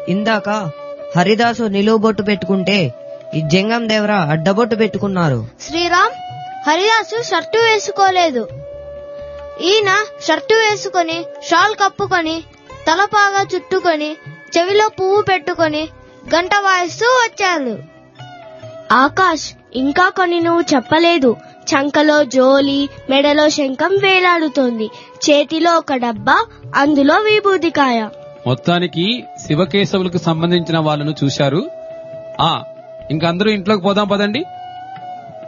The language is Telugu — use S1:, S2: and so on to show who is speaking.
S1: ఇందాక హరిదాసు నిలువు బొట్టు పెట్టుకుంటే ఈ జంగం దేవరా అడ్డబొట్టు పెట్టుకున్నారు
S2: శ్రీరామ్ హరిదాసు షర్టు వేసుకోలేదు ఈయన షర్టు వేసుకొని షాల్ కప్పుకొని తలపాగా చుట్టుకొని చెవిలో పువ్వు పెట్టుకొని గంట వాయిస్తూ వచ్చారు
S3: ఆకాష్ ఇంకా కొన్ని నువ్వు చెప్పలేదు చంకలో జోలి మెడలో శంఖం వేలాడుతోంది చేతిలో ఒక డబ్బా అందులో విభూతికాయ
S4: మొత్తానికి శివకేశవులకు సంబంధించిన వాళ్ళను చూశారు ఆ ఇంక అందరూ ఇంట్లోకి పోదాం పదండి